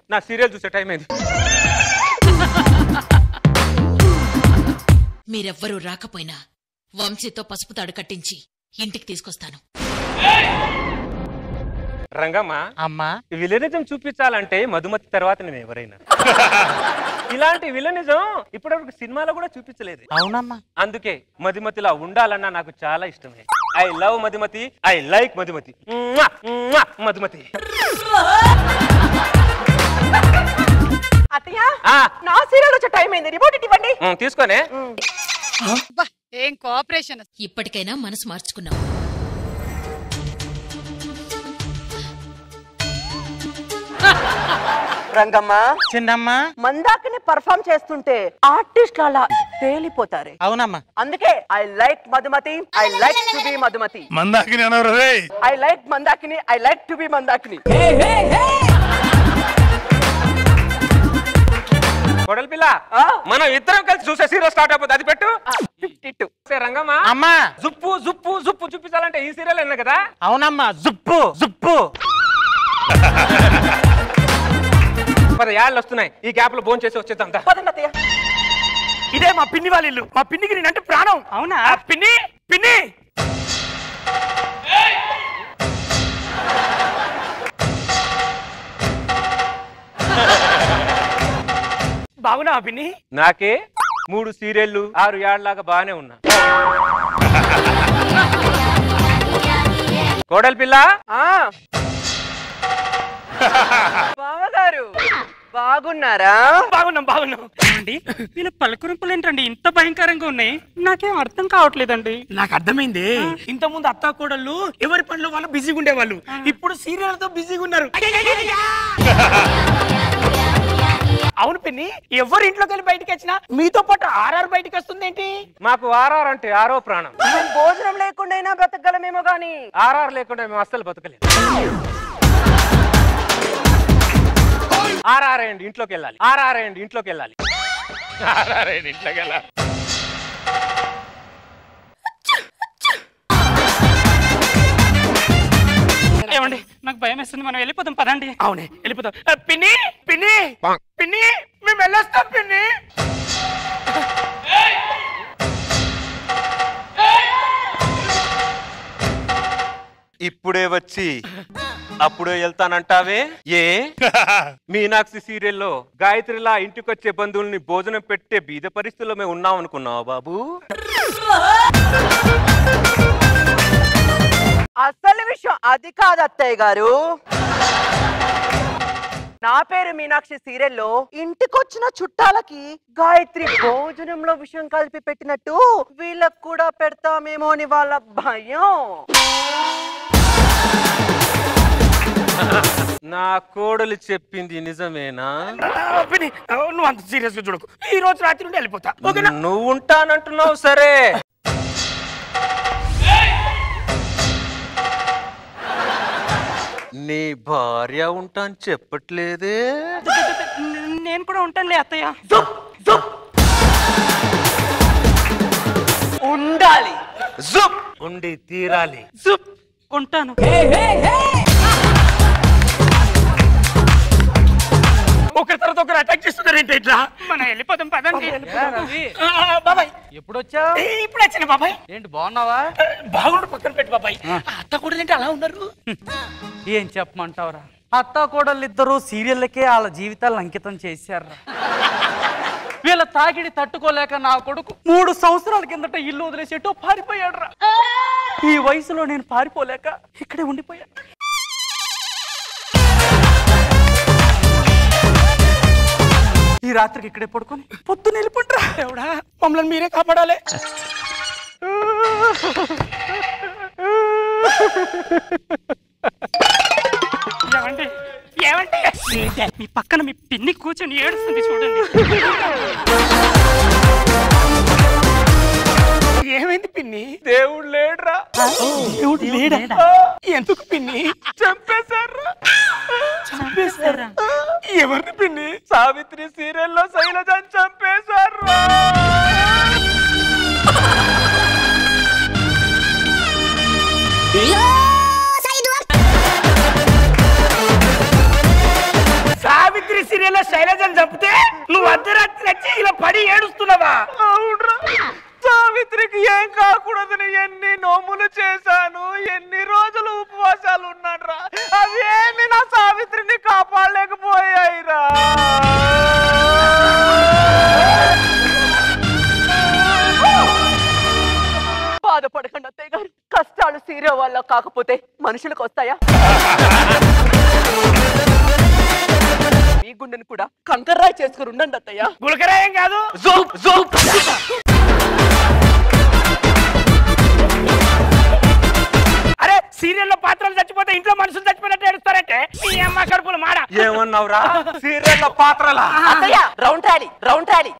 నా సీరియల్ చూసే టైం అయింది మీరెవ్వరూ రాకపోయినా వంశీతో పసుపు తాడు కట్టించి ఇంటికి తీసుకొస్తాను రంగమ్మ అమ్మా విలనిజం చూపించాలంటే మధుమతి తర్వాత నేను ఎవరైనా ఇలాంటి విలనిజం ఇప్పటివరకు సినిమాలో కూడా చూపించలేదు అవునమ్మా అందుకే మధుమతిలా ఉండాలన్నా నాకు చాలా ఇష్టమే I love Madhumathi I like Madhumathi మ్వా! మ్వా! మధుమతి అత్తయ్య ఆ, నా సీరియల్ వచ్చే టైం అయింది రిమోట్ ఇటు ఇవ్వండి మ్, తీసుకోనే అబ్బా, ఏం కోఆపరేషన్ ఇప్పటికైనా మనసు మార్చుకున్నాం రంగమ్మ చిన్నమ్మా మందాకని పర్ఫామ్ చేస్తుంటే ఆర్టిస్ట్ అలా తేలిపోతారే అవునమ్మా అందుకే I like Madhumathi I like to be Madhumathi Mandakini అనవరు రే I like Mandakini I like to be Mandakini కొడలి పిల్ల ఆ? మనం ఇద్దరం కలిసి చూసే సీరియల్ స్టార్ట్ అయిపోతుంది అది పెట్టు ఫిఫ్టీ టూ సే రంగమ్మ అమ్మా జుప్పు జుప్పు జుప్పు చూపించాలంటే ఈ సీరియల్ అన్న కదా అవునమ్మా జుప్పు జుప్పు పది యాళ్ళు వస్తున్నాయి ఈ గ్యాప్ లో భోంచేసి చేసి వచ్చేద్దాం దా. పదండి అత్తయ్య ఇదే మా పిన్ని వాళ్ళ ఇల్లు మా పిన్నికి నేనంటే ప్రాణం అవునా పిన్ని పిన్ని బాగున్నావా పిన్ని నాకే మూడు సీరియళ్ళు ఆరు ఏళ్ళలాగా బాగానే ఉన్నా కోడలి పిల్ల ఆ. బావగారు బాగున్నారా బాగున్నాం బాగున్నాం అండి వీళ్ళ పలకరింపులు ఏంటండి ఇంత భయంకరంగా ఉన్నాయి నాకేం అర్థం కావట్లేదండి నాకు అర్థమైంది ఇంత ముందు అత్తా కోడళ్ళు ఎవరి పనులు వాళ్ళు బిజీగా ఉండేవాళ్ళు ఇప్పుడు సీరియల్ తో బిజీగా ఉన్నారు అవును పిన్ని ఎవరి ఇంట్లోకి వెళ్ళి బయటికి వచ్చినా మీతో పాటు ఆర్ఆర్ బయటికి వస్తుంది ఏంటి మాకు ఆర్ఆర్ అంటే ఆరో ప్రాణం మేము భోజనం లేకుండా అయినా బ్రతకగలమేమో గాని ఆర్ఆర్ లేకుండా మేము అస్సలు బతకలేదు ఆర్ఆర్ అండి ఇంట్లోకి వెళ్ళాలి ఆర్ఆర్ అండి ఇంట్లోకి వెళ్ళాలి ఆర్ఆర్ అండి ఇంట్లోకి వెళ్ళాలి ఏమండి నాకు భయం వేస్తుంది మనం వెళ్ళిపోదాం పదండి అవునే వెళ్ళిపోదాం ఆ, పిన్ని పిన్ని పిన్ని మేము వెళ్ళొస్తాం పిన్ని ఇప్పుడే వచ్చి అప్పుడే వెళ్తానంటావే ఏ మీనాక్షి సీరియల్లో గాయత్రిలా ఇంటికొచ్చే బంధువుల్ని భోజనం పెట్టే బీద పరిస్థితుల్లో మేము ఉన్నాం అనుకున్నావా బాబు అసలు విషయం అది కాదు అత్తయ్య గారు నా పేరు మీనాక్షి సీరియల్లో ఇంటికొచ్చిన చుట్టాలకి గాయత్రి భోజనంలో విషయం కలిపి పెట్టినట్టు వీళ్ళకు కూడా పెడతామేమో అని వాళ్ళ భయం నా కోడలు చెప్పింది నిజమేనా ఆ, పిన్ని ఆ, నువ్వు అంత సీరియస్ గా చూడకు ఈ రోజు రాత్రి నుండి వెళ్ళిపోతా ఓకేనా నువ్వు ఉంటానంటున్నావు సరే నీ భార్య ఉంటాను చెప్పట్లేదే నేను కూడా ఉంటానులే అత్తయ్య ఉండాలి జుప్ ఉండి తీరాలి జుప్ ఉంటాను ఒకరి తర్వాత ఒకరు అటాక్ చేస్తున్నారు ఏంటి ఇట్లా మనం వెళ్ళిపోదాం పదండి ఆ, ఆ, బాబాయ్ ఎప్పుడు వచ్చా ఏ, ఇప్పుడు వచ్చిన బాబాయ్ ఏంటి బాగున్నావా ఆ, బాగుండు పక్కన పెట్టు బాబాయ్ ఆ అత్త కూడా ఏంటి అలా ఉన్నారు ఏం చెప్పమంటావురా అత్త కోడళ్ళు ఇద్దరు సీరియల్లకే వాళ్ళ జీవితాలను అంకితం చేశారు వీళ్ళ తాకిడి తట్టుకోలేక నా కొడుకు మూడు సంవత్సరాల కిందట ఇల్లు వదిలేసేటో పారిపోయాడురా ఈ వయసులో నేను పారిపోలేక ఇక్కడే ఉండిపోయాను ఈ రాత్రికి ఇక్కడే పడుకొని పొద్దున్న వెళ్ళిపోండిరా ఎవడా మమ్మల్ని మీరే కాపాడాలి ఏమండి ఏమండి మీ పక్కన మీ పిన్ని కూర్చొని ఏడుస్తుంది చూడండి ఏమైంది పిన్ని దేవుడు లేడురా దేవుడు లేడా ఎందుకు పిన్ని చంపేశారు చంపేస్తారా ఎవరిని పిన్ని సావిత్రి సీరియల్లో శైలజని చంపేశారు సావిత్రి సీరియల్లో శైలజను చంపితే నువ్వు అర్ధరాత్రి వచ్చి ఇలా పడి ఏడుస్తున్నావా అవునురా సావిత్రికి ఏం కాకూడదని ఎన్ని నోములు చేశాను ఎన్ని రోజులు ఉపవాసాలు ఉన్నాడ్రా అవి ఏమి నా సావిత్రిని కాపాడలేకపోయాయిరా బాధపడకండి అత్తయ్య గారు కష్టాలు సీరియల్ వల్ల కాకపోతే మనుషులకు వస్తాయా మీ గుండెని కూడా కంకర్రాయి చేసుకుని ఉండండి అత్తయ్య గులకరా ఏం కాదు జోక్ జోక్ అరే సీరియల్లో పాత్రలు చచ్చిపోతే ఇంట్లో మనుషులు చచ్చిపోయినట్టు ఏడుస్తారంటే మీ అమ్మ కడుపులు మాడ ఏమన్నావురా సీరియల్ పాత్రలా అత్తయ్య రౌండ్ ట్రాలీ రౌండ్ ట్రాలీ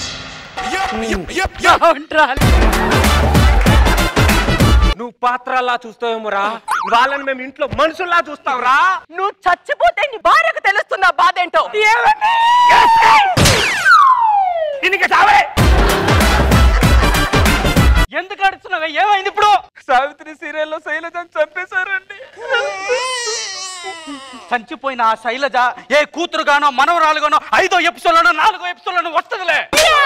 నువ్వు పాత్రలా చూస్తావేమోరా వాళ్ళని మేము ఇంట్లో మనుషుల్లా చూస్తావురా నువ్వు చచ్చిపోతే నీ భార్యకు తెలుస్తున్న బాధ ఏంటో దీనికి చావే ఎందుకు అడుగుతున్నావే ఏమైంది ఇప్పుడు సావిత్రి సీరియల్లో శైలజను చంపేశారండి చంచిపోయిన ఆ శైలజ ఏ కూతురుగానో మనవరాలుగానో ఐదో ఎపిసోడ్లోనో నాలుగో ఎపిసోడ్లోనో వస్తుందిలే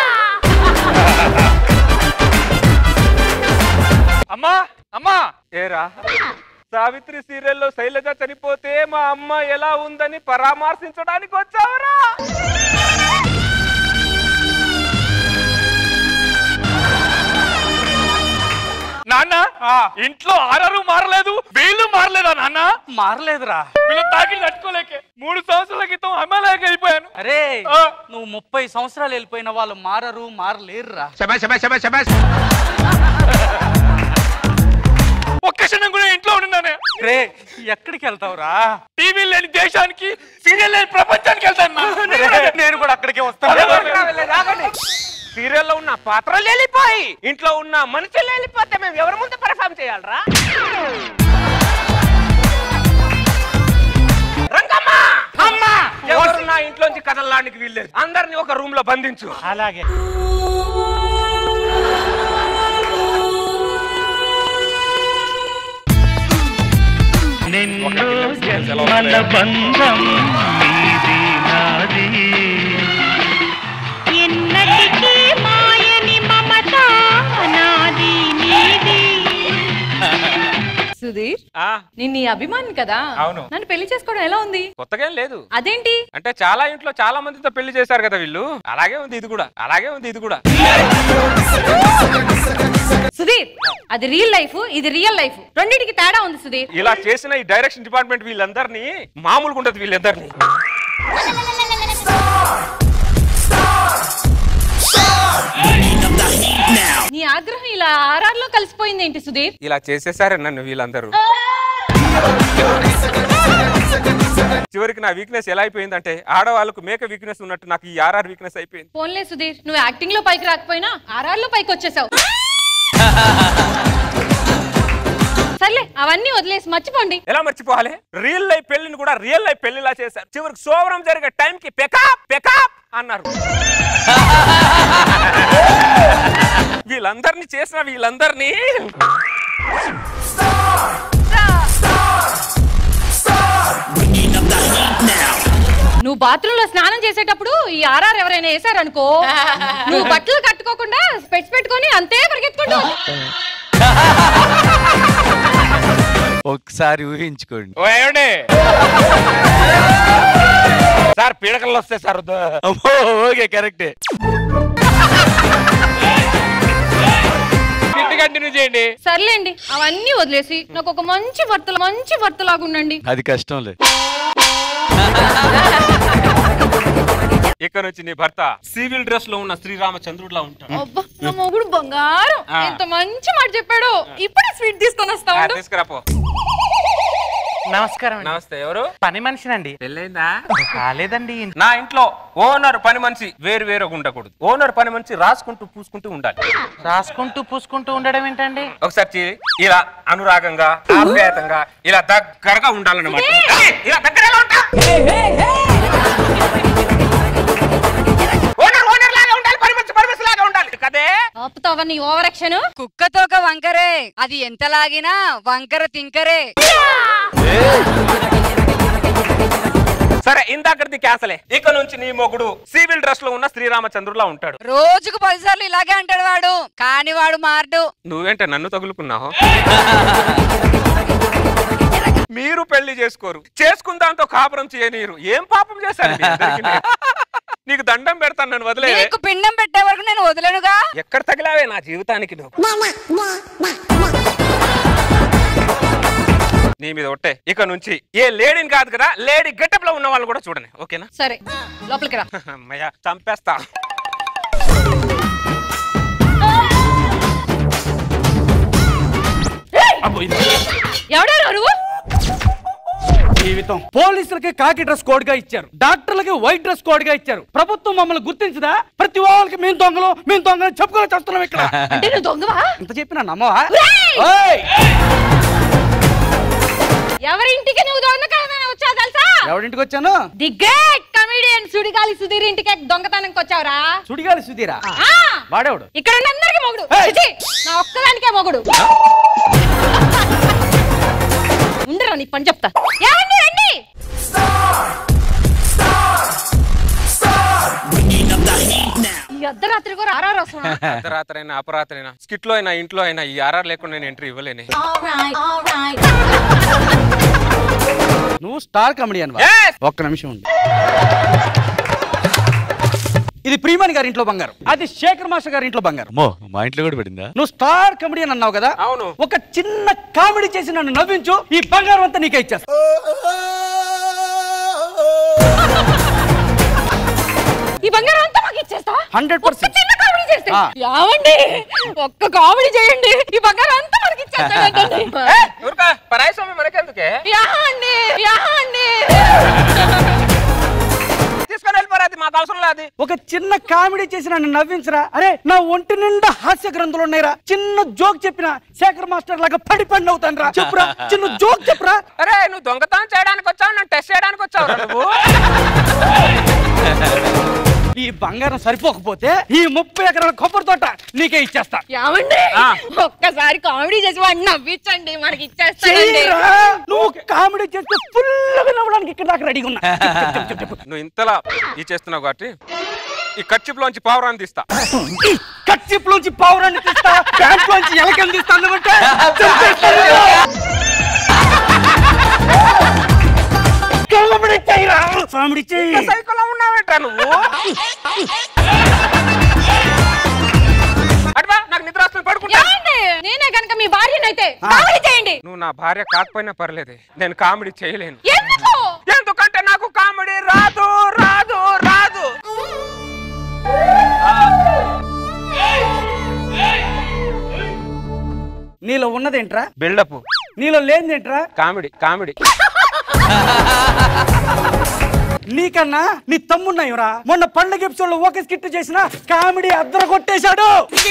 అమ్మా అమ్మా ఏరా సావిత్రి సీరియల్లో శైలజ చనిపోతే మా అమ్మ ఎలా ఉందని పరామర్శించడానికి వచ్చావరా నాన్న ఇంట్లో ఆరారు మారలేదు వీళ్ళు మారలేదా నాన్న మారలేదురా వీళ్ళు తాకి తట్టుకోలేకే మూడు సంవత్సరాల క్రితం హిమాలయకి వెళ్ళిపోయాను అరే ఆ. నువ్వు ముప్పై సంవత్సరాలు వెళ్ళిపోయిన వాళ్ళు మారరు మారలేరురా ఒక్క క్షణం కూడా ఇంట్లో ఉన్నానే రే ఎక్కడికి వెళ్తావురా టీవీ లేని దేశానికి సీరియల్ లేని ప్రపంచానికి వెళ్తాను నా. రే, నేను కూడా అక్కడికే వస్తాను సీరియల్లో ఉన్న పాత్రలు వెళ్ళిపోయి ఇంట్లో ఉన్న మనుషులు వెళ్ళిపోతే మేము ఎవరి ముందు పర్ఫామ్ చేయాలరా రంగమ్మ అమ్మా ఎవరు నా ఇంట్లోంచి కదలడానికి వీల్లేదు అందరిని ఒక రూమ్ లో బంధించు అలాగే ఎన్నటికీ మాయని మమత నాది నీది సుధీర్ ఆ నేను నీ అభిమాని కదా అవును. నన్ను పెళ్లి చేసుకోవడం ఎలా ఉంది కొత్తగా ఏం లేదు అదేంటి అంటే చాలా ఇంట్లో చాలా మందితో పెళ్లి చేశారు కదా వీళ్ళు అలాగే ఉంది ఇది కూడా అలాగే ఉంది ఇది కూడా సుధీర్ అది రియల్ లైఫ్ ఇది రియల్ లైఫ్ రెండింటికి తేడా ఉంది సుధీర్ ఇలా చేసిన ఈ డైరెక్షన్ డిపార్ట్మెంట్ వీళ్ళందరినీ మామూలుగా ఉండదు వీళ్ళందరినీ నీ ఆగ్రహం ఇలా ఆర్ఆర్ లో కలిసిపోయింది ఏంటి సుధీర్ ఇలా చేసేసారే నన్ను వీళ్ళందరూ చివరికి నా వీక్నెస్ ఎలా అయిపోయిందంటే ఆడవాళ్ళకు మేక వీక్నెస్ ఉన్నట్టు నాకు ఈ ఆర్ఆర్ వీక్నెస్ అయిపోయింది ఫోన్లే సుధీర్ నువ్వు యాక్టింగ్ లో పైకి రాకపోయినా ఆర్ఆర్ లో పైకి వచ్చేసావు సర్లే అవన్నీ వదిలేసి మర్చిపోండి ఎలా మర్చిపోవాలి రియల్ లైఫ్ పెళ్లిని కూడా రియల్ లైఫ్ పెళ్లిలా చేశారు చివరికి సోవరం జరిగే టైంకి పెకాప్ పెకాప్ అన్నారు వీళ్ళందరినీ చేసిన వీళ్ళందరినీ నువ్వు బాత్రూమ్ లో స్నానం చేసేటప్పుడు ఈ ఆర్ఆర్ ఎవరైనా వేసారనుకో నువ్వు బట్టలు కట్టుకోకుండా స్పెట్స్ పెట్టుకొని అంతే పరిగెత్తుకుంటూ ఒకసారి ఊహించుకోండి ఓ ఏమండి సార్ పీడకల్లో వస్తే సార్ వద్దు. అమ్మో, ఓకే కరెక్టే ఇంటి కంటిన్యూ చేయండి సర్లేండి అవన్నీ వదిలేసి నాకు ఒక మంచి భర్తలు మంచి భర్తలాగా ఉండండి అది కష్టంలే ఇక్కడ నుంచి నీ భర్త సివిల్ డ్రెస్ లో ఉన్న శ్రీరామచంద్రుడిలా ఉంటాడు అబ్బా నా మొగుడు బంగారం ఆ. ఎంత మంచి మాట చెప్పాడు ఇప్పుడే స్వీట్ తీసుకొని వస్తా ఆ, ఉండు. తీసుకురాపో నమస్కారం అండి. నమస్తే ఎవరు పని మనిషినండి పెళ్ళైందా కాలేదండి నా ఇంట్లో ఓనర్ పని మనిషి వేరు వేరుగా ఉండకూడదు ఓనర్ పని మనిషి రాసుకుంటూ పూసుకుంటూ ఉండాలి రాసుకుంటూ పూసుకుంటూ ఉండడం ఏంటండి ఒకసారి చెయ్యి. ఇలా అనురాగంగా ఆప్యాయతంగా ఇలా దగ్గరగా ఉండాలన్నమాట ఏయ్, ఇలా దగ్గర ఎలా ఉంటా? ఓనర్ ఓనర్ లాగా ఉండాలి పని మనిషి పని మనిషి లాగా ఉండాలి కదే ఆపుతావా నీ ఓవర్ యాక్షన్ కుక్కతోక వంకరే అది ఎంత లాగినా వంకర తింకరే సరే ఇందాకది క్యాన్సలే ఇక నుంచి నీ మొగుడు సివిల్ డ్రెస్ లో ఉన్న శ్రీరామచంద్రులా ఉంటాడు రోజుకు పదిసార్లు ఇలాగే అంటాడు వాడు కాని వాడు మారడు నువ్వేంటే నన్ను తగులుకున్నావు మీరు పెళ్లి చేసుకోరు చేసుకున్న దాంతో కాపురం చేయనీరు ఏం పాపం చేశారు మీ ఇద్దరికి నేను? నీకు దండం పెడతాను నన్ను వదిలే నీకు పిండం పెట్టే వరకు నేను వదలనుగా ఎక్కడ తగిలావే నా జీవితానికి నువ్వు నీ మీద ఒట్టే ఇక నుంచి ఏ లేడీని కాదు కదా లేడీ గెటప్ లో ఉన్న వాళ్ళు కూడా చూడండి ఓకేనా సరే లోపలికి రా అమ్మయ్య చంపేస్తా ఎవడా నువ్వు జీవితం పోలీసులకి కాకి డ్రెస్ కోడ్ గా ఇచ్చారు డాక్టర్లకి వైట్ డ్రెస్ కోడ్ గా ఇచ్చారు ప్రభుత్వం మమ్మల్ని గుర్తించదా ప్రతి వాళ్ళకి మేము దొంగలు మేము దొంగలు చెప్పుకొని చేస్తున్నాం ఇక్కడ అంటే నువ్వు దొంగవా ఇంత చెప్పినా నమ్మవా ఒరేయ్! ఓయ్! ఎవరి ఇంటికి నువ్వు దొంగతనం వచ్చావు తెలుసా ఎవరింటికి వచ్చాను the great comedian Sudigali Sudheer ఇంటికి దొంగతనానికి వచ్చావురా సుడిగాలి సుధీరా ఆ! వాడేవాడు ఇక్కడ ఉన్న అందరికి మొగుడు ఏయ్! చిచి, నా ఒక్కదానికే మొగుడు ఉండరా నీ పని చెప్తా ఏమండి రండి ఈ అర్ధరాత్రి కూడా ఆరారు వస్తున్నా అర్ధరాత్రైనా అపరాత్రైనా స్కిట్ లో అయినా ఇంట్లో అయినా ఈ ఆర్ఆర్ లేకుండా నేను ఎంట్రీ ఇవ్వలేని నువ్వు స్టార్ కమెడియన్ Yes! ఒక్క నిమిషం ఉంది ఇది ప్రియమణి గారి ఇంట్లో బంగారం అది శేఖర్ మాస్టర్ గారి ఇంట్లో బంగారం అమ్మో మా ఇంట్లో కూడా పడిందా నువ్వు స్టార్ కమెడియన్ అన్నావు కదా అవును. ఒక చిన్న కామెడీ చేసి నన్ను నవ్వించు ఈ బంగారం అంతా నీకే ఇచ్చేస్తా ఈ బంగారం అంతా మాకు ఇచ్చేస్తా 100%. ఒక్క చిన్న కామెడీ చేస్తే ఆ. యావండి ఒక్క కామెడీ చేయండి ఈ బంగారం అంతా మనకి ఇచ్చేస్తాడంటండి ఊరుకా పరాయి స్వామి మనకెందుకే యావండి యావండి తీసుకొని వెళ్ళిపోరా అది మాకు అవసరం లేదు ఒక చిన్న కామెడీ చేసి నన్ను నవ్వించరా అరే నా ఒంటి నిండా హాస్య గ్రంథులు ఉన్నాయిరా చిన్న జోక్ చెప్పిన శేఖర్ మాస్టర్ లాగా పడి పండి అవుతాను రా చెప్పురా చిన్న జోక్ చెప్పురా అరే నువ్వు దొంగతనం చేయడానికి వచ్చావు నన్ను టెస్ట్ చేయడానికి వచ్చావు నువ్వు ఈ బంగారం సరిపోకపోతే ఈ ముప్పై ఎకరాల కొబ్బరి తోట నీకే ఇచ్చేస్తా యావండి ఒక్కసారి కామెడీ చేసి వాడిని నవ్వించండి మనకి ఇచ్చేస్తాడండి చెయ్యరా. నువ్వు కామెడీ చేస్తే ఫుల్గా నవ్వడానికి ఇక్కడ దాకా రెడీగా ఉన్నా చెప్పు, చెప్పు, చెప్పు, చెప్పు. నువ్వు ఇంతలా ఈ చేస్తున్నావు కాబట్టి ఈ కచ్చిప్ లోంచి పావురాన్ని తీస్తా కచ్చిప్ లోంచి పౌరాన్ని తీస్తా ప్యాంట్ లోంచి ఎలకని తీస్తాను అంటే కామెడీ చెయ్యరా కామెడీ చెయ్యి సైకోలో ఉన్నావేంట్రా నువ్వు అటువా నాకు నిద్ర వస్తుంది పడుకుంటా యావండి నేనే కనుక మీ భార్యనైతే కామెడీ చేయండి నువ్వు నా భార్య కాకపోయినా పర్లేదే నేను కామెడీ చేయలేను ఎందుకు ఎందుకంటే నాకు కామెడీ రాదు రాదు రాదు నీలో ఉన్నదేంట్రా బిల్డప్ నీలో లేనిదేంట్రా కామెడీ కామెడీ నీకన్నా నీ తమ్మున్నాయురా మొన్న పండగ ఎపిసోడ్ లో ఒక స్కిట్ చేసిన కామెడీ అద్దర కొట్టేశాడు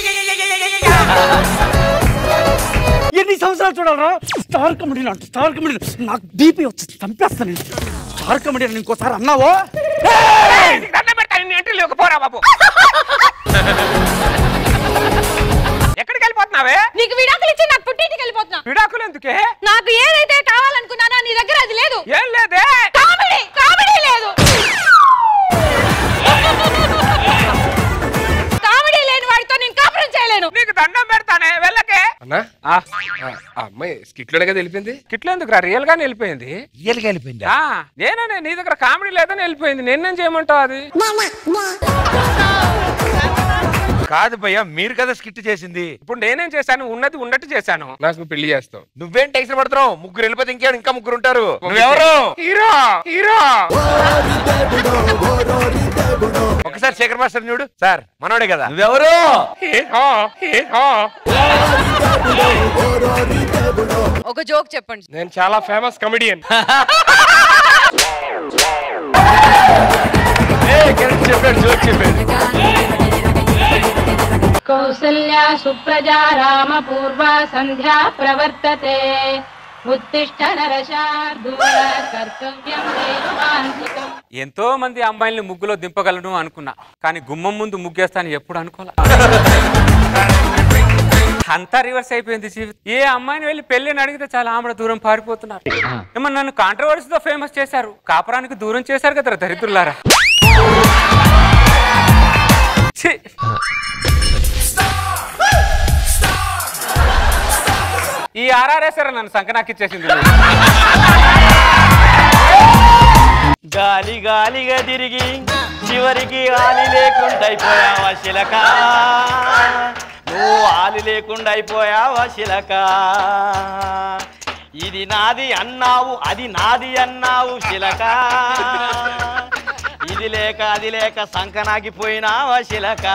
ఎన్ని సంవత్సరాలు చూడాలరా స్టార్ కమెడీ అంట స్టార్ కమెడీ నాకు బీపీ వచ్చి చంపేస్తాను నేను. స్టార్ కమెడీ అని ఇంకోసారి అన్నావో ఏయ్! దండం పెడతా నిన్ను ఎంట్రీ లేక పోరా బాబు ఎక్కడికి వెళ్ళిపోతున్నావే నీకు విడాకులు ఇచ్చి నాకు పుట్టింటికి వెళ్ళిపోతున్నా విడాకులు ఎందుకే నాకు ఏదైతే కావాలనుకున్నానో నీ దగ్గర అది లేదు ఏం లేదే కామెడీ కామెడీ లేదు కామెడీ లేని వాడితో నేను కాపురం చేయలేను నీకు దండం పెడతానే వెళ్ళకే అన్నా ఆ, ఆ ఆ అమ్మాయి స్కిట్ లోనే కదా వెళ్ళిపోయింది కిట్లో ఎందుకు రియల్ గానే వెళ్ళిపోయింది రియల్గా వెళ్ళిపోయిందా ఆ, నేనే నీ దగ్గర కామెడీ లేదని వెళ్ళిపోయింది నేనేం చేయమంటావు అది కాదు భయ్యా మీరు కదా స్కిట్ చేసింది ఇప్పుడు నేనేం చేశాను ఉన్నది ఉన్నట్టు చేశాను నాకు పెళ్లి చేస్తావు నువ్వేం టెన్షన్ పడుతున్నావు ముగ్గురు వెళ్ళిపోతే ఇంకేం ఇంకా ముగ్గురు ఉంటారు నువ్వెవరు హీరో హీరో ఒకసారి శేఖర్ మాస్టర్ చూడు సార్ మనోడే కదా నువ్వెవరు హీరో హీరో ఒక జోక్ చెప్పండి నేను చాలా ఫేమస్ కమెడియన్ చెప్పాడు జోక్ చెప్పాడు కౌసల్యా సుప్రజా రామ పూర్వా సంధ్యా ప్రవర్తతే ఉత్తిష్ట నరశార్దూల కర్తవ్యం దేవాంతికం ఎంతో మంది అమ్మాయిల్ని ముగ్గులో దింపగలను అనుకున్నా కానీ గుమ్మం ముందు ముగ్గేస్తాను ఎప్పుడు అనుకోలే అంతా రివర్స్ అయిపోయింది జీవితం ఏ అమ్మాయిని వెళ్ళి పెళ్ళిని అడిగితే చాలా ఆమె దూరం పారిపోతున్నారు ఏమో నన్ను కాంట్రవర్సీతో ఫేమస్ చేశారు కాపురానికి దూరం చేశారు కదా దరిద్రులారా ఛీ! ఈ ఆర్ఆర్ఎస్ఆర్ నన్ను సంకనాకిచ్చేసింది గాలి గాలిగా తిరిగి చివరికి ఆలి లేకుండా అయిపోయావా శిలక నువ్వు ఆలి లేకుండా అయిపోయావా శిలక ఇది నాది అన్నావు అది నాది అన్నావు శిలక ఇది లేక అది లేక సంకనాగిపోయినావా శిలక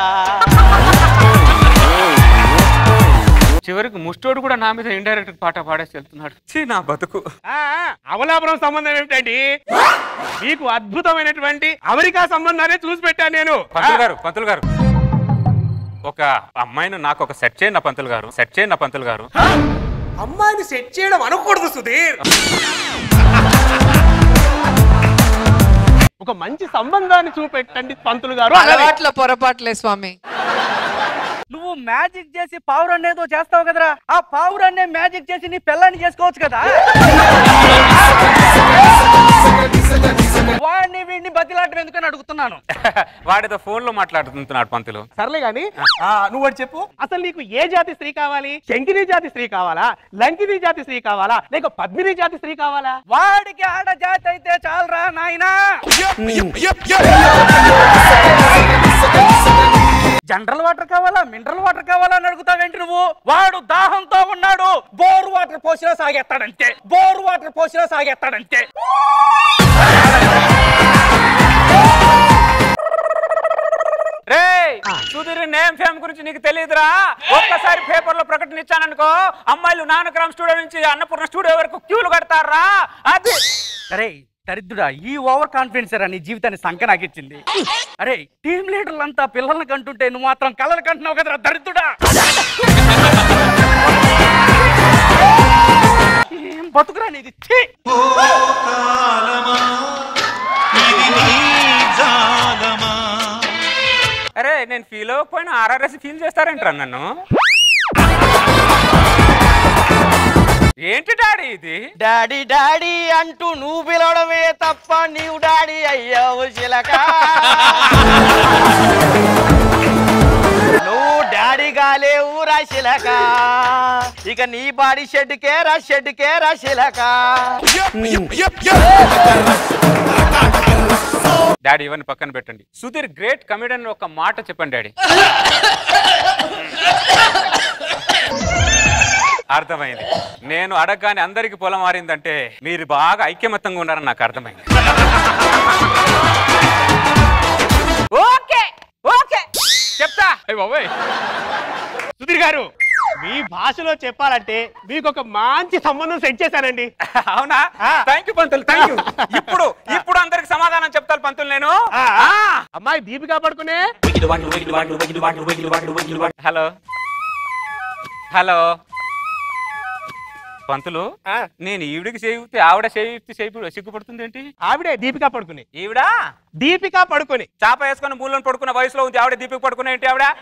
చివరికి ముష్టోడు కూడా నా మీద ఇండైరెక్ట్ పాట పాడేసి వెళ్తున్నాడు ఛీ నా బతుకు ఆ, అవలాపురం సంబంధం ఏమిటండి మీకు అద్భుతమైనటువంటి అమెరికా సంబంధాన్ని చూసి పెట్టాను నేను పంతులు గారు పంతులు గారు ఒక అమ్మాయిని నాకు ఒక సెట్ చేయండి నా పంతులు గారు సెట్ చేయండి నా పంతులు గారు అమ్మాయిని సెట్ చేయడం అనకూడదు సుధీర్ ఒక మంచి సంబంధాన్ని చూపెట్టండి పంతులు గారు అనాలి. అలవాట్ల పొరపాట్లే స్వామి నువ్వు మ్యాజిక్ చేసి పావురాన్ని ఏదో చేస్తావు కదరా ఆ పావురాన్నే మ్యాజిక్ చేసి నీ పిల్లాన్ని చేసుకోవచ్చు కదా వాడిని వీడిని బతిలాటం ఎందుకని అడుగుతున్నాను వాడితో ఫోన్ లో మాట్లాడుతున్నాడు పంతులు సర్లే గాని ఆ, నువ్వు ఒకటి చెప్పు అసలు నీకు ఏ జాతి స్త్రీ కావాలి శంకిని జాతి స్త్రీ కావాలా లంకిని జాతి స్త్రీ కావాలా లేక పద్మిని జాతి స్త్రీ కావాలా వాడికి ఆడ జాతి అయితే చాలరా నాయనా జనరల్ వాటర్ కావాలా మినరల్ వాటర్ కావాలా అని అడుగుతావేంటి నువ్వు వాడు దాహంతో ఉన్నాడు బోర్ వాటర్ పోసినా సాగేస్తాడంతే బోర్ వాటర్ పోసినా సాగేస్తాడంతే రే సుధీర్ నేమ్ ఫేమ్ గురించి నీకు తెలియదురా ఒక్కసారి పేపర్ లో ప్రకటన ఇచ్చాననుకో అమ్మాయిలు నానక్రామ్ స్టూడియో నుంచి అన్నపూర్ణ స్టూడియో వరకు క్యూలు కడతారా అది అరే దరిద్రుడా ఈ ఓవర్ కాన్ఫిడెన్స్ రా నీ జీవితాన్ని సంక నాకిచ్చింది అరే టీం లీడర్లంతా పిల్లల్ని కంటుంటే నువ్వు మాత్రం కలలు కంటున్నావు కదరా దరిద్రుడా ఏం బతుకురా నీది ఛీ! అరే నేను ఫీల్ అవ్వకపోయినా ఆర్ఆర్ఎస్ ఫీల్ చేస్తారంటారా నన్ను ఏంటి డాడీ ఇది డాడీ డాడీ అంటూ నువ్వు పిలవడమే తప్ప నీవు డాడీ అయ్యావు శిలక నువ్వు డాడీ గాలేవు రా శిలక ఇక నీ బాడీ షెడ్కే రా షెడ్కే రా శిలక డాడీ ఇవన్నీ పక్కన పెట్టండి సుధీర్ గ్రేట్ కమెడియన్ ఒక మాట చెప్పండి డాడీ అర్థమైంది నేను అడగగానే అందరికి పొలం మారిందంటే మీరు బాగా ఐక్యమత్యంగా ఉన్నారని నాకు అర్థమైంది ఓకే ఓకే చెప్తా అయ్య బాబోయ్ సుధీర్ గారు మీ భాషలో చెప్పాలంటే మీకు ఒక మంచి సంబంధం సెట్ చేశానండి అవునా థ్యాంక్ యూ పంతులు థ్యాంక్ యూ ఇప్పుడు ఇప్పుడు అందరికి సమాధానం చెప్తాను పంతులు నేను ఆ, అమ్మాయి దీపికా పడుకునే హలో హలో పంతులు నేను ఈవిడికి చేయితే ఆవిడ చేయితే చేయి సిగ్గుపడుతుంది ఏంటి ఆవిడే దీపికా పడుకుని ఈవిడా దీపికా పడుకుని చాప వేసుకొని మూలను పడుకున్న వయసులో ఉంది ఆవిడ దీపిక పడుకున్న ఏంటి ఆవిడ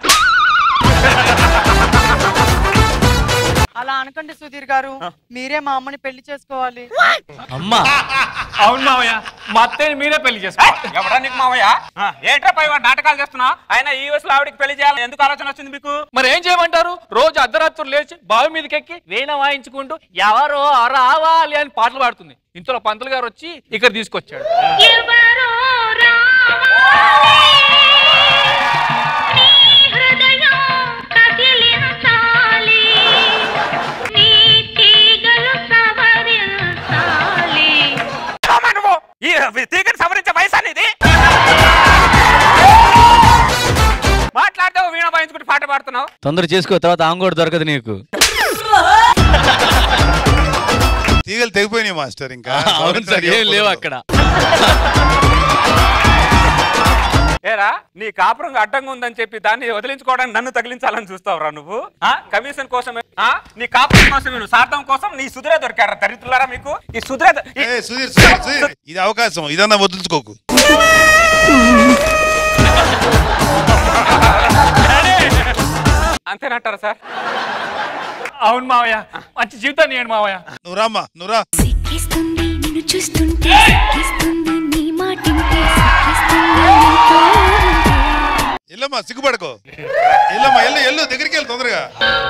అలా అనకండి సుధీర్ గారు మీరే మా అమ్మని పెళ్లి చేసుకోవాలి అమ్మా అవును మావయ్య మా అత్తయ్య మీరే పెళ్లి చేసుకోవాలి ఎవడా నీకు మావయ్య ఏంట్రా పై వాడు నాటకాలు చేస్తున్నా ఆయన ఈ వయసులో ఆవిడకి పెళ్లి చేయాలని ఎందుకు ఆలోచన వచ్చింది మీకు మరి ఏం చేయమంటారు రోజు అర్ధరాత్రులు లేచి బావి మీదకి ఎక్కి వీణ వాయించుకుంటూ ఎవరో రావాలి అని పాటలు పాడుతుంది ఇంతలో పంతులు గారు వచ్చి ఇక్కడ తీసుకొచ్చాడు ఈ తీగని సవరించే వయసు అనేది మాట్లాడితే వీణ వాయించుకుంటే పాట పాడుతున్నావు తొందర చేసుకో తర్వాత ఆమె కూడా దొరకదు నీకు తీగలు తెగిపోయినాయి మాస్టర్ ఇంకా అవును సార్ ఏం లేవు అక్కడ ఏరా నీ కాపురం అడ్డంగా ఉందని చెప్పి దాన్ని వదిలించుకోవడానికి నన్ను తగిలించాలని చూస్తావురా నువ్వు ఆ కమిషన్ కోసమే ఆ నీ కాపురం కోసమే నువ్వు సార్థం కోసం నీ సుధురే దొరికారా దరిద్రులారా మీకు ఈ సుధురే దొ- ఈ- ఏ, సుధీర్ సుధీర్ సుధీర్ ఇది అవకాశం ఇదన్నా వదులుచుకోకు అంతేనంటారా సార్ అవును మావయ్య మంచి జీవితాన్ని ఇవ్వండి మావయ్య నువ్వు రామ్మా నువ్వు రా సిక్కిస్తుంది నిన్ను చూస్తుంటే సిక్కిస్తుంది నీ మాటింటే సిక్కిస్తుంది నీతో ఉంటే. ఎల్లమ్మా సిగ్గుపడకో ఎల్లమ్మా ఎల్లు ఎల్లు దగ్గరికి వెళ్ళు తొందరగా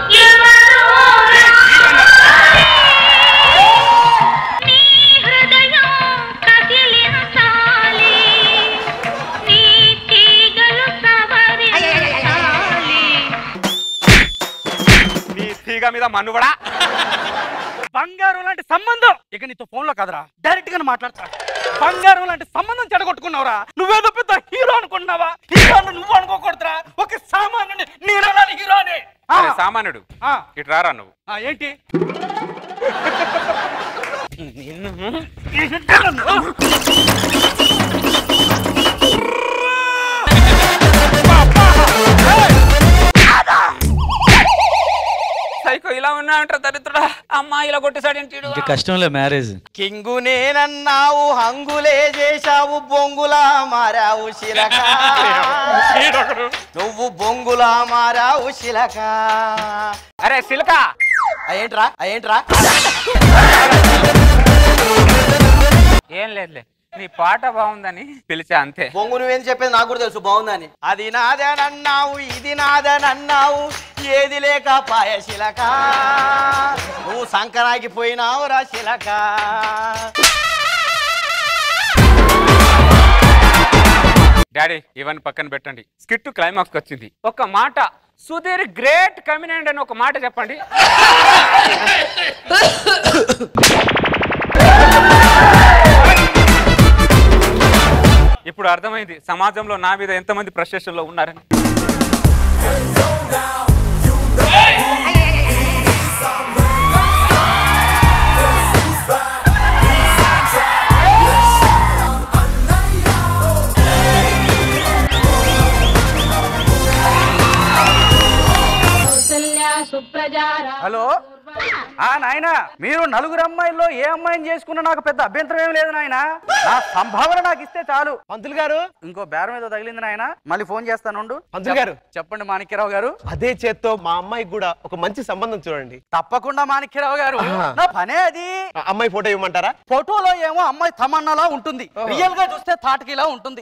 నీ తీగ మీద మనుగడా బంగారం లాంటి సంబంధం ఇక నీతో ఫోన్ లో కదరా డైరెక్ట్ గా మాట్లాడతా బంగారం లాంటి సంబంధం చెడగొట్టుకున్నావురా నువ్వేదో పెద్ద హీరో అనుకున్నావా హీరో నువ్వు అనుకోకూడదురా ఒక సామాన్యుని నేను అలాంటి హీరోని ఆ, అరే సామాన్యుడు ఆ, ఇటు రారా నువ్వు ఆ, ఏంటి సైకో ఇలా ఉన్నా అంటారు దరిద్రుడా అమ్మా ఇలా కొట్టేశాడేంటి వీడు? ఇంకా కష్టంలే మ్యారేజ్ కింగు నేనన్నావు హంగులే చేశావు బొంగులా మారావు శిలక నువ్వు బొంగులా మారావు శిలక అరే సిల్క ఏంట్రా ఏంట్రా ఏం లేదులే నీ పాట బాగుందని పిలిచా అంతే బొంగు నువ్వేం చెప్పేది నాకు కూడా తెలుసు బాగుందని అది నాదనన్నావు ఇది నాదనన్నావు ఏది లేక పాయ శిలక నువ్వు సంకరాకి పోయినావు రా శిలక డాడీ ఇవన్నీ పక్కన పెట్టండి స్కిట్ క్లైమాక్స్ వచ్చింది ఒక మాట సుధీర్ గ్రేట్ కమినెంట్ అని ఒక మాట చెప్పండి ఇప్పుడు అర్థమైంది సమాజంలో నా మీద ఎంతమంది ప్రశస్తంలో ఉన్నారని కౌసల్యా సుప్రజారా హలో ఆ నాయనా మీరు నలుగురు అమ్మాయిల్లో ఏ అమ్మాయిని చేసుకున్నా నాకు పెద్ద అభ్యంతరం ఏం లేదు నాయన నా సంభావన నాకు ఇస్తే చాలు పంతులు గారు ఇంకో బేరం ఏదో తగిలింది నాయన మళ్ళీ ఫోన్ చేస్తానుండు పంతులు గారు. చెప్పండి మాణిక్యరావు గారు అదే చేత్తో మా అమ్మాయికి కూడా ఒక మంచి సంబంధం చూడండి తప్పకుండా మాణిక్యరావు గారు ఆ. నా పనే అది ఆ అమ్మాయి ఫోటో ఇవ్వమంటారా ఫోటోలో ఏమో అమ్మాయి తమన్నాలా ఉంటుంది రియల్ గా చూస్తే తాటకిలా ఉంటుంది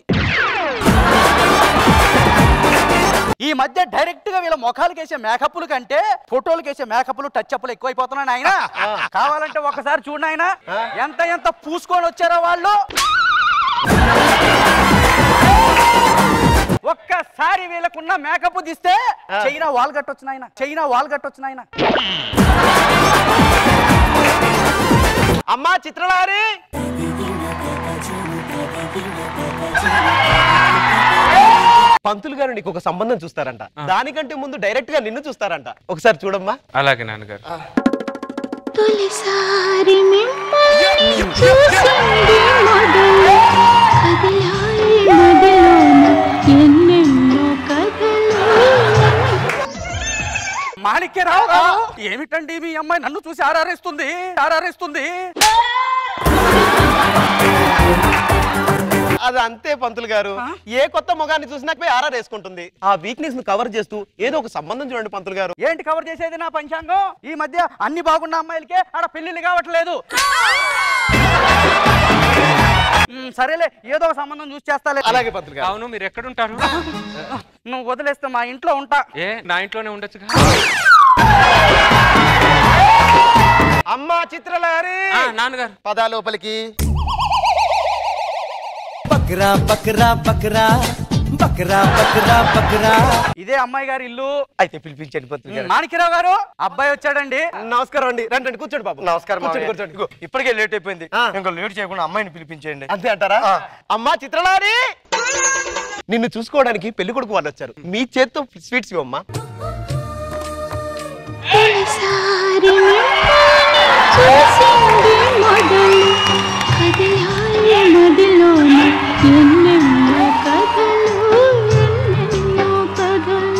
ఈ మధ్య డైరెక్ట్ గా వీళ్ళ ముఖాలకు వేసే మేకప్లు కంటే ఫోటోలకు వేసే మేకప్లు టచ్ అప్లు ఎక్కువైపోతున్నాయి ఆయన కావాలంటే ఒకసారి చూడండి ఆయన ఎంత ఎంత పూసుకొని వచ్చారో వాళ్ళు ఒక్కసారి వీళ్ళకున్న మేకప్ తీస్తే చైనా వాల్ కట్టొచ్చు నాయన చైనా వాల్ కట్టొచ్చు నాయన అమ్మా చిత్రలారి పంతులు గారు నీకు ఒక సంబంధం చూస్తారంట దానికంటే ముందు డైరెక్ట్ గా నిన్ను చూస్తారంట ఒకసారి చూడమ్మా అలాగే నాన్నగారు తొలిసారి మిమ్మల్ని చూసింది మొదలు కదిలాయి మదిలోన ఎన్నెన్నో కథలు మాణిక్యరావు గారు ఏమిటండి మీ అమ్మాయి నన్ను చూసి ఆరారేస్తుంది ఆరారేస్తుంది అది అంతే పంతులు గారు ఏ కొత్త మొగాన్ని చూసినా పోయి ఆరా వేసుకుంటుంది ఆ వీక్నెస్ ను కవర్ చేస్తూ ఏదో ఒక సంబంధం చూడండి పంతులు గారు ఏంటి కవర్ చేసేది నా పంచాంగం ఈ మధ్య అన్ని బాగున్న అమ్మాయిలకే ఆడ పెళ్లిళ్ళు కావట్లేదు మ్, సరేలే ఏదో ఒక సంబంధం చూసి చేస్తాలే అలాగే పంతులు గారు అవును మీరు ఎక్కడుంటారు నువ్వు వదిలేస్తే మా ఇంట్లో ఉంటా ఏ నా ఇంట్లోనే ఉండొచ్చు అమ్మా చిత్రలారి నాన్నగారు పదా లోపలికి బక్రా బక్రా బక్రా బక్రా బక్రా బక్రా ఇదే అమ్మాయి గారి ఇల్లు అయితే పిలిపించండి పంతులు గారు మాణిక్యరావు గారు అబ్బాయి వచ్చాడండి నమస్కారం అండి రండి రండి కూర్చోండి బాబు నమస్కారం కూర్చోండి మావయ్య. కూర్చోండి ఇగో, ఇప్పటికే లేట్ అయిపోయింది ఇంకా లేట్ చేయకుండా అమ్మాయిని పిలిపించేయండి అంతే అంటారా అమ్మా చిత్రలారి నిన్ను చూసుకోవడానికి పెళ్లి కొడుకు వాళ్ళు వచ్చారు మీ చేత్తో స్వీట్స్ ఇవ్వమ్మా తొలిసారి మిమ్మల్ని చూసింది మొదలు కదిలాయి మదిలోన ఎన్నెన్నో కథలు ఎన్నెన్నో కథలు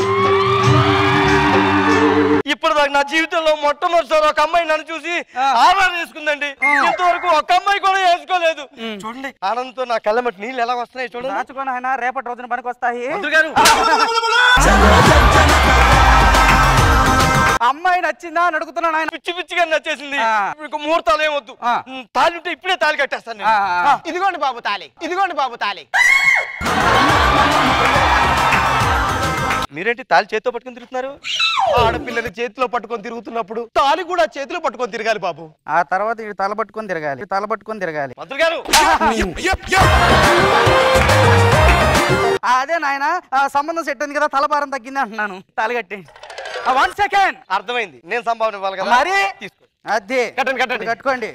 ఇప్పుడు దాకా నా జీవితంలో మొట్టమొదటిసారి ఒక అమ్మాయి నన్ను చూసి ఆరాధన చేసుకుందండి ఇంతవరకు ఒక అమ్మాయి కూడా వేసుకోలేదు చూడండి ఆనందంతో నా కళ్ళ మట్టి నీళ్ళు ఎలా వస్తున్నాయి చూడండి దాచుకొని ఆయన రేపటి రోజున పనికి వస్తాయి మంత్రి గారు అమ్మాయి నచ్చిందా అని అడుగుతున్నాను ఆయన పిచ్చి పిచ్చిగా నచ్చేసింది మీకు ముహూర్తాలు ఏమొద్దు తాలి ఉంటే ఇప్పుడే తాలి కట్టేస్తాను నేను. ఆ, ఆ. ఇదిగోండి బాబు తాలి ఇదిగోండి బాబు తాలి మీరేంటి తాలి చేతితో పట్టుకుని తిరుగుతున్నారు ఆడపిల్లని చేతిలో పట్టుకొని తిరుగుతున్నప్పుడు తాలి కూడా చేతిలో పట్టుకొని తిరగాలి బాబు ఆ తర్వాత ఇటు తల పట్టుకొని తిరగాలి ఇటు తల పట్టుకొని తిరగాలి మంత్రులు గారు అదే నాయన ఆ సంబంధం సెట్ అయింది కదా తలభారం తగ్గింది అంటున్నాను తాలిగట్టి వన్ సెకండ్ అర్థమైంది నేను సంభావన ఇవ్వాలి కదా మరి తీసుకో అదే కట్టండి కట్టండి కట్టుకోండి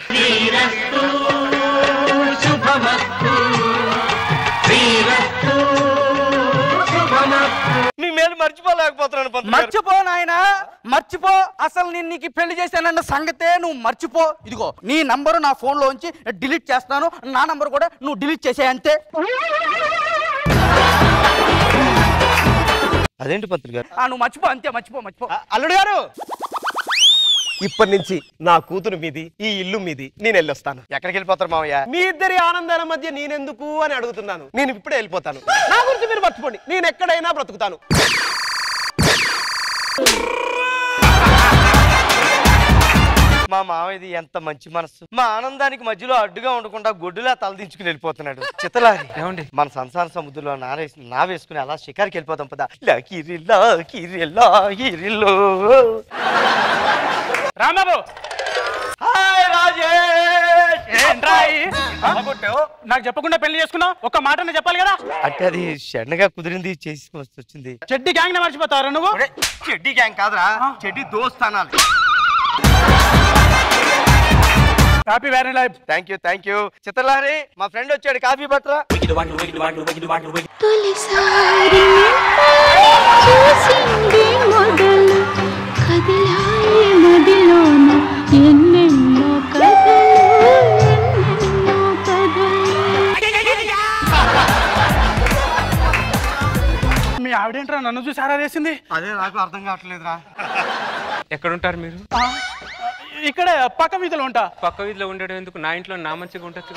మీ మేలు మర్చిపోలేకపోతున్నాను పంతులు గారు. మర్చిపో నాయన మర్చిపో అసలు నేను నీకు పెళ్లి చేశానన్న సంగతే నువ్వు మర్చిపో ఇదిగో నీ నంబరు నా ఫోన్ లోంచి డిలీట్ చేస్తాను నా నంబర్ కూడా నువ్వు డిలీట్ చేసే అంతే అదేంటి పంతులు గారు ఆ, నువ్వు మర్చిపో అంతే మర్చిపో మర్చిపో అల్లుడు గారు ఇప్పటి నుంచి నా కూతురు మీది ఈ ఇల్లు మీది నేను వెళ్ళొస్తాను ఎక్కడికి వెళ్ళిపోతారు మావయ్య మీ ఇద్దరి ఆనందాల మధ్య నేనెందుకు అని అడుగుతున్నాను నేను ఇప్పుడే వెళ్ళిపోతాను నా గురించి మీరు మర్చిపోండి నేను ఎక్కడైనా బ్రతుకుతాను మా మావయ్యది ఎంత మంచి మనసు మా ఆనందానికి మధ్యలో అడ్డుగా ఉండకుండా గొడ్డులా తలదించుకుని వెళ్ళిపోతున్నాడు చిత్తలారి ఏమండి మన సంసార సముద్రంలో నారేసి నా వేసుకుని అలా షికారికి వెళ్ళిపోతాం పదా లాకిరి లాకిరి లాకిరిలో రాంబాబు హాయ్ రాజేష్ ఏంట్రా ఈ? నాకు చెప్పకుండా పెళ్లి చేసుకున్నావు ఒక్క మాట చెప్పాలి కదా అంటే అది షెడ్నగా కుదిరింది చేసి వచ్చింది చెడ్డి గ్యాంగ్ ని మర్చిపోతారా నువ్వు చెడ్డీ గ్యాంగ్ కాదురా చెడ్డీ దోస్తానాలి happy very life thank you thank you చిత్తలారి మా ఫ్రెండ్ వచ్చాడు కాఫీ పట్టరా తొలిసారి చూసింది మొదలు కదిలాయి మదిలోన ఎన్నెన్నో కథలు ఎన్నెన్నో కథలు మీ ఆవిడేంట్రా నన్ను చూసి ఆరా వేసింది అదే నాకు అర్థం కావట్లేదురా ఎక్కడుంటారు మీరు ఇక్కడే పక్క వీధిలో ఉంటా పక్క వీధిలో ఉండడం ఎందుకు నా ఇంట్లో నా మంచిగా ఉండొచ్చు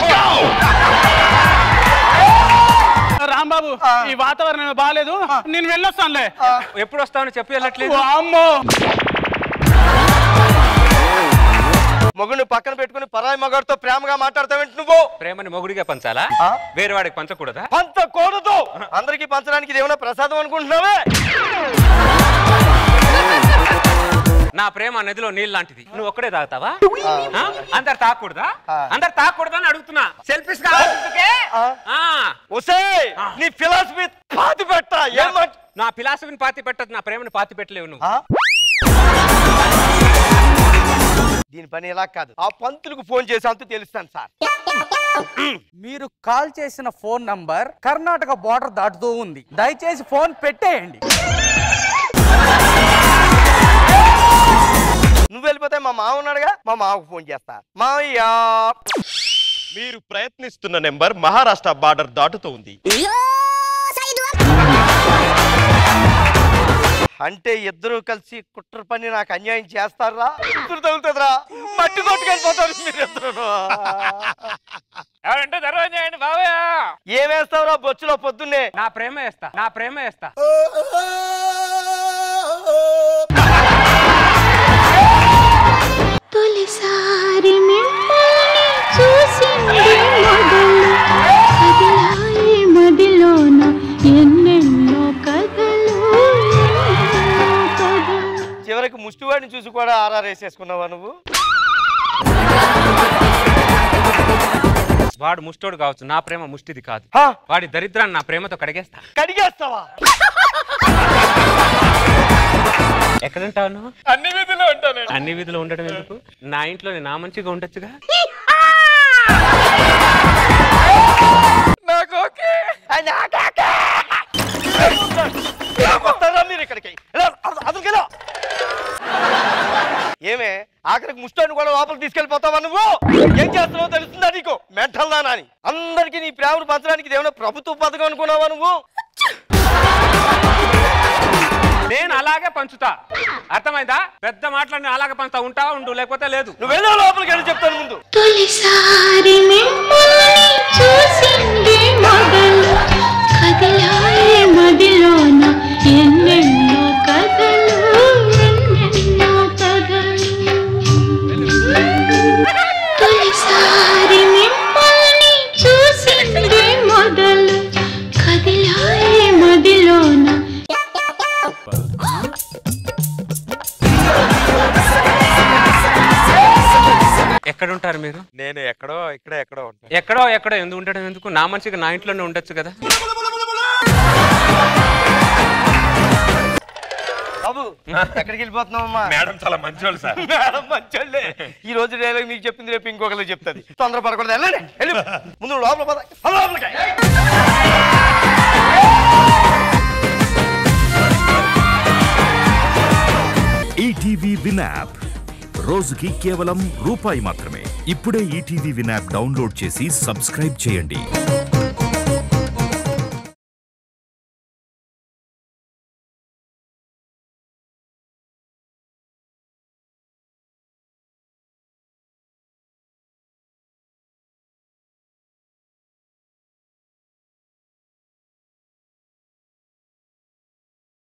రాంబాబు ఈ వాతావరణం బాగాలేదు నేను వెళ్ళొస్తానులే ఎప్పుడు వస్తావని చెప్పి వెళ్ళట్లేదు ఓ అమ్మో మొగుడిని పక్కన పెట్టుకుని పరాయి మగాడితో ప్రేమగా మాట్లాడతావేంటి నువ్వు ప్రేమని మొగుడిగా పంచాలా వేరే వాడికి పంచకూడదా పంచకూడదు అందరికి పంచడానికి ఇది ఏమైనా ప్రసాదం అనుకుంటున్నావే నా ప్రేమ నదిలో నీళ్ళు లాంటిది నువ్వు ఒక్కడే తాగుతావా ఆ? అందరు తాగకూడదా అందరు తాగకూడదా అని అడుగుతున్నా సెల్ఫీస్ ఒసే నీ ఫిలాసఫీ పాతి పెట్ట ఏమంట నా ఫిలాసఫీని పాతి పెట్టదు నా ప్రేమని పాతి పెట్టలేవు నువ్వు దీని పని ఇలా కాదు ఆ పంతులకు ఫోన్ చేసి అంతు తెలుస్తాను సార్ మీరు కాల్ చేసిన ఫోన్ నంబర్ కర్ణాటక బార్డర్ దాటుతూ ఉంది దయచేసి ఫోన్ పెట్టేయండి నువ్వు వెళ్ళిపోతే మా మామ ఉన్నాడుగా మా మామకు ఫోన్ చేస్తా మావయ్య మీరు ప్రయత్నిస్తున్న నెంబర్ మహారాష్ట్ర బార్డర్ దాటుతూ ఉంది అంటే ఇద్దరు కలిసి కుట్ర పని నాకు అన్యాయం చేస్తారా ఇద్దరు తగులుతుందిరా మట్టి కొట్టుకెళ్ళిపోతారు మీరిద్దరు ఎవరంటే దర్వాజా చేయండి బావయ్య ఏమేస్తావురా బొచ్చులో పొద్దున్నే నా ప్రేమ వేస్తా నా ప్రేమ వేస్తా తొలిసారి మిమ్మల్ని చూసింది మొదలు కదిలాయి మదిలోన ఎన్నెన్నో కథలు ఎన్నెన్నో కథలు చివరికి ముష్టివాడిని చూసి కూడా ఆరారేసేసుకున్నావా నువ్వు వాడు ముష్టోడు కావచ్చు నా ప్రేమ ముష్టిది కాదు వాడి దరిద్రాన్ని నా ప్రేమతో కడిగేస్తా కడిగేస్తావా ఎక్కడుంటావు నువ్వు అన్ని విధులు ఉంటాను అన్ని వీధిలో ఉండడం ఎందుకు నా ఇంట్లో నా మంచిగా ఉండొచ్చుగా నాకు ఓకే నాకు ఓకే వస్తారా మీరు ఇక్కడికి అదరికెళ్ళా ఏమే ఆఖరికి ముష్టాన్ని కూడా లోపలికి తీసుకెళ్ళిపోతావా నువ్వు ఏం చేస్తున్నావో తెలుస్తుందా నీకు మెంటల్ దానా అని అందరికీ నీ ప్రేమను పంచడానికి ఇదేమైనా ప్రభుత్వ పథకం అనుకున్నావా నువ్వు నేను అలాగే పంచుతా అర్థమైందా పెద్ద మాటలన్నీ అలాగే పంచుతా ఉంటావా ఉండు లేకపోతే లేదు నువ్వు వెళ్ళే లోపలికి వెళ్ళి చెప్తాను ముందు తొలిసారి మిమ్మల్ని చూసింది మొదలు కదిలాయి మదిలోన ఎన్నెన్నో కథలు ఎన్నెన్నో ఎక్కడ ఉంటారు మీరు నేను ఎక్కడో ఇక్కడ ఎక్కడో ఉంటాను ఎక్కడో ఎక్కడో ఎందుకు ఉండడం ఎందుకు నా మనిషిగా నా ఇంట్లోనే ఉండొచ్చు కదా బాబు ఎక్కడికి వెళ్ళిపోతున్నావమ్మా మేడం చాలా మంచోళ్ళు సార్ మేడం మంచోళ్ళే ఈ రోజు డైలాగ్ మీకు చెప్పింది రేపు ఇంకొకరికి చెప్తుంది తొందర పడకూడదు వెళ్ళండి వెళ్ళు ముందు లోపల పద పద లోపలికి. ఈటీవీ విన్ యాప్ రోజుకి కేవలం రూపాయి మాత్రమే ఇప్పుడే ఈటీవీ విన్ యాప్ డౌన్లోడ్ చేసి సబ్స్క్రైబ్ చేయండి